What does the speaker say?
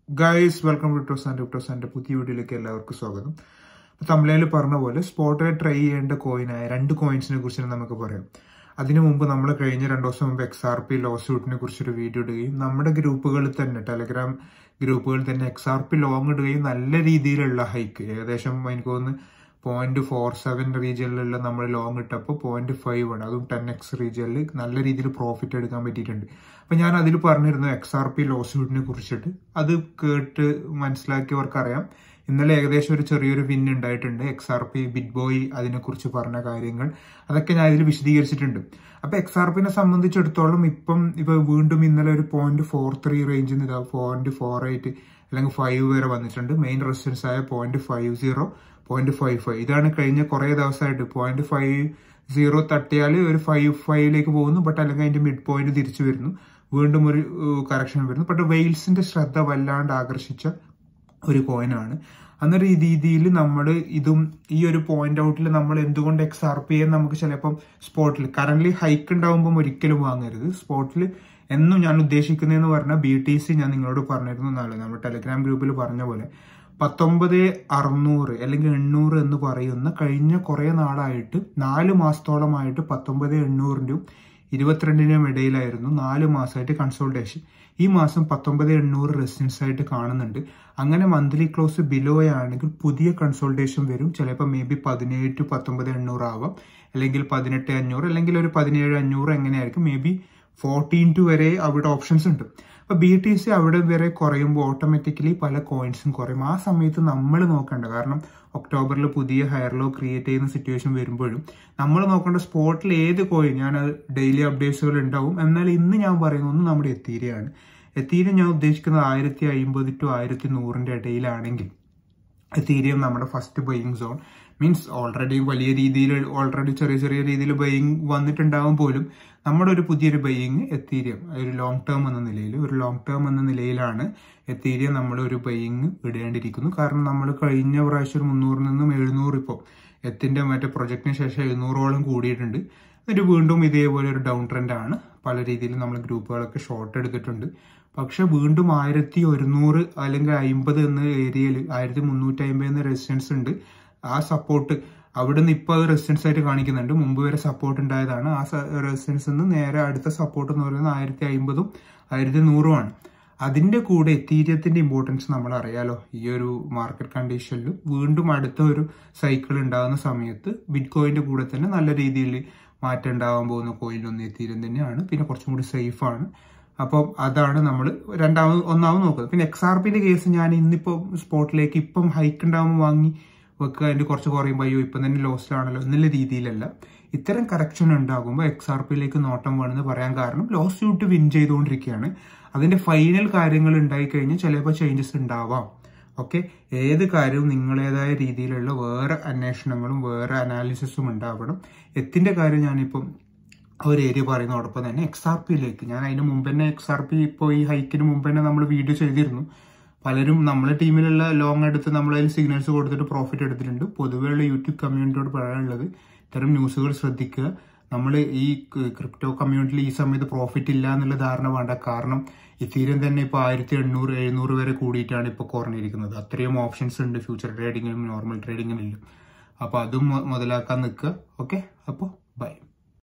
guys welcome to toss and toss and പുതിയ വീഡിയോയിലേക്ക് എല്ലാവർക്കും സ്വാഗതം തമിഴയിൽ പറഞ്ഞ പോലെ സ്പോട്ടിൽ ട്രൈ ചെയ്യേണ്ട കോയിനായ രണ്ട് കോയിൻസിനെ കുറിച്ച് നമുക്ക് പറയാം അതിനു മുമ്പ് നമ്മൾ കഴിഞ്ഞ രണ്ടു ദിവസം മുമ്പ് എക്സ് ആർ പി ലോ സ്യൂട്ടിനെ കുറിച്ചൊരു വീഡിയോ ഇടുകയും നമ്മുടെ ഗ്രൂപ്പുകളിൽ തന്നെ ടെലഗ്രാം ഗ്രൂപ്പുകളിൽ തന്നെ എക്സ് ആർ പി ലോങ് ഇടുകയും നല്ല രീതിയിലുള്ള ഹൈക്ക് ഏകദേശം എനിക്ക് തോന്നുന്നു പോയിന്റ് ഫോർ സെവൻ റീജിയനിലുള്ള നമ്മൾ ലോങ് ഇട്ടപ്പോൾ പോയിന്റ് ഫൈവ് ആണ് അതും ടെൻ എക്സ് റീജിയനിൽ നല്ല രീതിയിൽ പ്രോഫിറ്റ് എടുക്കാൻ പറ്റിയിട്ടുണ്ട് അപ്പൊ ഞാൻ അതിൽ പറഞ്ഞിരുന്നു എക്സ് ആർ പി ലോസ്യൂട്ടിനെ കുറിച്ചിട്ട് അത് കേട്ട് മനസ്സിലാക്കിയവർക്കറിയാം ഇന്നലെ ഏകദേശം ഒരു ചെറിയൊരു വിൻ ഉണ്ടായിട്ടുണ്ട് X R P BitBoy അതിനെക്കുറിച്ച് പറഞ്ഞ കാര്യങ്ങൾ അതൊക്കെ ഞാൻ ഇതിൽ വിശദീകരിച്ചിട്ടുണ്ട് അപ്പൊ എക്സ് ആർ പിനെ സംബന്ധിച്ചിടത്തോളം ഇപ്പം ഇപ്പൊ വീണ്ടും ഇന്നലെ ഒരു പോയിന്റ് ഫോർ ത്രീ റേഞ്ചിൽ നിന്ന് പോയിന്റ് ഫോർ എയ്റ്റ് അല്ലെങ്കിൽ ഫൈവ് വരെ വന്നിട്ടുണ്ട് മെയിൻ റെസിസ്റ്റൻസ് ആയ point five zero point five five ഇതാണ് കഴിഞ്ഞ കുറെ ദിവസമായിട്ട് പോയിന്റ് ഫൈവ് സീറോ തട്ടിയാൽ ഒരു ഫൈവ് ഫൈവിലേക്ക് പോകുന്നു ബട്ട് അല്ലെങ്കിൽ അതിന്റെ മിഡ് പോയിന്റ് തിരിച്ചു വരുന്നു വീണ്ടും ഒരു കറക്ഷൻ വരുന്നു ബട്ട് വെയിൽസിന്റെ ശ്രദ്ധ വല്ലാണ്ട് ആകർഷിച്ച ഒരു കോയിനാണ് അന്ന രീതിയിൽ നമ്മൾ ഇതും ഈ ഒരു പോയിന്റ് ഔട്ടിൽ നമ്മൾ എന്തുകൊണ്ട് എക്സ് ആർ പി എന്ന് നമുക്ക് ചിലപ്പം സ്പോട്ടിൽ കറന്റ് ഹൈക്ക് ഉണ്ടാവുമ്പം ഒരിക്കലും വാങ്ങരുത് സ്പോട്ടിൽ എന്നും ഞാൻ ഉദ്ദേശിക്കുന്നതെന്ന് പറഞ്ഞാൽ ബി ടി സി ഞാൻ നിങ്ങളോട് പറഞ്ഞിരുന്നു എന്നാണ് നമ്മൾ ടെലിഗ്രാം ഗ്രൂപ്പിൽ പറഞ്ഞ പോലെ പത്തൊമ്പത് അറുന്നൂറ് അല്ലെങ്കിൽ എണ്ണൂറ് എന്ന് പറയുന്ന കഴിഞ്ഞ കുറെ നാളായിട്ട് നാല് മാസത്തോളമായിട്ട് പത്തൊമ്പത് എണ്ണൂറിന്റെയും ഇരുപത്തിരണ്ടിനും ഇടയിലായിരുന്നു നാല് മാസമായിട്ട് കൺസോൾട്ടേഷൻ ഈ മാസം പത്തൊമ്പത് എണ്ണൂറ് റെസിഡൻസ് ആയിട്ട് കാണുന്നുണ്ട് അങ്ങനെ മന്ത്ലി ക്ലോസ് ബിലോ ആണെങ്കിൽ പുതിയ കൺസോൾട്ടേഷൻ വരും ചിലപ്പോൾ മേ ബി പതിനേഴ് ടു പത്തൊമ്പത് എണ്ണൂറ് ആവാം അല്ലെങ്കിൽ പതിനെട്ട് അഞ്ഞൂറ് അല്ലെങ്കിൽ ഒരു പതിനേഴ് അഞ്ഞൂറ് എങ്ങനെയായിരിക്കും മേ ബി ഫോർട്ടീൻ ടു വരെ അവിടെ ഓപ്ഷൻസ് ഉണ്ട് അപ്പൊ ബി ടി സി അവിടെ വരെ കുറയുമ്പോൾ ഓട്ടോമാറ്റിക്കലി പല കോയിൻസും കുറയും ആ സമയത്ത് നമ്മൾ നോക്കേണ്ട കാരണം ഒക്ടോബറിൽ പുതിയ ഹയർ ലോ ക്രിയേറ്റ് ചെയ്യുന്ന സിറ്റുവേഷൻ വരുമ്പോഴും നമ്മൾ നോക്കേണ്ട സ്പോട്ടിൽ ഏത് കോയിൻ ഞാൻ ഡെയിലി അപ്ഡേറ്റ്സുകൾ ഉണ്ടാവും എന്നാൽ ഇന്ന് ഞാൻ പറയുന്ന ഒന്ന് നമ്മുടെ എത്തീരയാണ് എത്തീരം ഞാൻ ഉദ്ദേശിക്കുന്നത് ആയിരത്തി അമ്പത് ടു ആയിരത്തി നൂറിന്റെ ഇടയിലാണെങ്കിൽ എത്തീരിയം നമ്മുടെ first buying zone means already വലിയ രീതിയിൽ ഓൾറെഡി ചെറിയ ചെറിയ രീതിയിൽ ബൈയിങ് വന്നിട്ടുണ്ടാവും പോലും നമ്മുടെ ഒരു പുതിയൊരു ബൈയിങ് എത്തീരിയം ഒരു ലോങ് ടേം എന്ന നിലയിൽ ഒരു ലോങ് ടേം എന്ന നിലയിലാണ് എത്തീരിയം നമ്മൾ ഒരു ബൈയിങ് ഇടേണ്ടിയിരിക്കുന്നു കാരണം നമ്മൾ കഴിഞ്ഞ പ്രാവശ്യം ഒരു മുന്നൂറിൽ നിന്നും എഴുന്നൂറ് ഇപ്പോൾ എത്തിന്റെ മറ്റേ പ്രൊജക്ടിന് ശേഷം എഴുന്നൂറോളം കൂടിയിട്ടുണ്ട് എന്നിട്ട് വീണ്ടും ഇതേപോലെ ഒരു ഡൗൺ ട്രെൻഡ് ആണ് പല രീതിയിൽ നമ്മൾ ഗ്രൂപ്പുകളൊക്കെ ഷോർട്ട് എടുത്തിട്ടുണ്ട് പക്ഷെ വീണ്ടും ആയിരത്തി ഒരുന്നൂറ് അല്ലെങ്കിൽ അമ്പത് എന്ന ഏരിയയിൽ ആയിരത്തി മുന്നൂറ്റി അമ്പത് എന്ന റെസിസ്റ്റൻസ് ഉണ്ട് ആ സപ്പോർട്ട് അവിടെ നിന്ന് ഇപ്പൊ അത് റെസിസ്റ്റൻസ് ആയിട്ട് കാണിക്കുന്നുണ്ട് മുമ്പ് വരെ സപ്പോർട്ട് ഉണ്ടായതാണ് ആ റെസിസ്റ്റൻസ് നിന്ന് നേരെ അടുത്ത സപ്പോർട്ട് എന്ന് പറയുന്നത് ആയിരത്തി അമ്പതും ആയിരത്തി നൂറുമാണ് അതിന്റെ കൂടെ എത്തീരിയത്തിന്റെ ഇമ്പോർട്ടൻസ് നമ്മൾ അറിയാലോ ഈ ഒരു മാർക്കറ്റ് കണ്ടീഷനിൽ വീണ്ടും അടുത്ത ഒരു സൈക്കിൾ ഉണ്ടാകുന്ന സമയത്ത് ബിറ്റ് കോയിന്റെ കൂടെ തന്നെ നല്ല രീതിയിൽ മാറ്റം ഉണ്ടാവാൻ പോകുന്ന കോയിലൊന്ന് എത്തീരിയം തന്നെയാണ് പിന്നെ കുറച്ചും കൂടി സേഫ് ആണ് അപ്പം അതാണ് നമ്മൾ രണ്ടാമത് ഒന്നാമത് നോക്കുന്നത് പിന്നെ എക്സ് ആർ പിന്റെ കേസ് ഞാൻ ഇന്നിപ്പോ സ്പോട്ടിലേക്ക് ഇപ്പം ഹൈക്ക് ഉണ്ടാകുമ്പോൾ വാങ്ങി വെക്കുക അതിന്റെ കുറച്ച് കുറയുമ്പോൾ അയ്യോ ഇപ്പം തന്നെ ലോസ്റ്റിലാണല്ലോ എന്നുള്ള രീതിയിലല്ല ഇത്തരം കറക്ഷൻ ഉണ്ടാകുമ്പോൾ എക്സ് ആർ പിയിലേക്ക് നോട്ടം വേണമെന്ന് പറയാൻ കാരണം ലോസ് യൂട്ട് വിൻ ചെയ്തുകൊണ്ടിരിക്കുകയാണ് അതിന്റെ ഫൈനൽ കാര്യങ്ങൾ ഉണ്ടായി കഴിഞ്ഞാൽ ചിലപ്പോൾ ചേഞ്ചസ് ഉണ്ടാവാം ഓക്കെ ഏത് കാര്യവും നിങ്ങളേതായ രീതിയിലുള്ള വേറെ അന്വേഷണങ്ങളും വേറെ അനാലിസിസും ഉണ്ടാവണം എത്തിന്റെ കാര്യം ഞാനിപ്പം ഒരു ഏരിയ പറയുന്നതോടൊപ്പം തന്നെ എക്സ് ആർ പിയിലേക്ക് ഞാൻ അതിന് മുമ്പ് തന്നെ എക്സ് ആർ പി ഇപ്പോൾ ഈ ഹൈക്കിന് മുമ്പ് തന്നെ നമ്മൾ വീഡിയോ ചെയ്തിരുന്നു പലരും നമ്മളെ ടീമിലുള്ള ലോങ് എടുത്ത് നമ്മൾ അതിൽ സിഗ്നൽസ് കൊടുത്തിട്ട് പ്രോഫിറ്റ് എടുത്തിട്ടുണ്ട് പൊതുവെയുള്ള യൂട്യൂബ് കമ്മ്യൂണിറ്റിയോട് പറയാനുള്ളത് ഇത്തരം ന്യൂസുകൾ ശ്രദ്ധിക്കുക നമ്മൾ ഈ ക്രിപ്റ്റോ കമ്മ്യൂണിറ്റിയിൽ ഈ സമയത്ത് പ്രോഫിറ്റ് ഇല്ല എന്നുള്ള ധാരണ വേണ്ട കാരണം ഇത്തീരം തന്നെ ഇപ്പോൾ ആയിരത്തി എണ്ണൂറ് എഴുന്നൂറ് വരെ കൂടിയിട്ടാണ് ഇപ്പോൾ കുറഞ്ഞിരിക്കുന്നത് അത്രയും ഓപ്ഷൻസ് ഉണ്ട് ഫ്യൂച്ചർ ട്രേഡിങ്ങിനും നോർമൽ ട്രേഡിങ്ങിനും അപ്പോൾ അതും മുതലാക്കാൻ നിൽക്കുക ഓക്കെ അപ്പോൾ ബൈ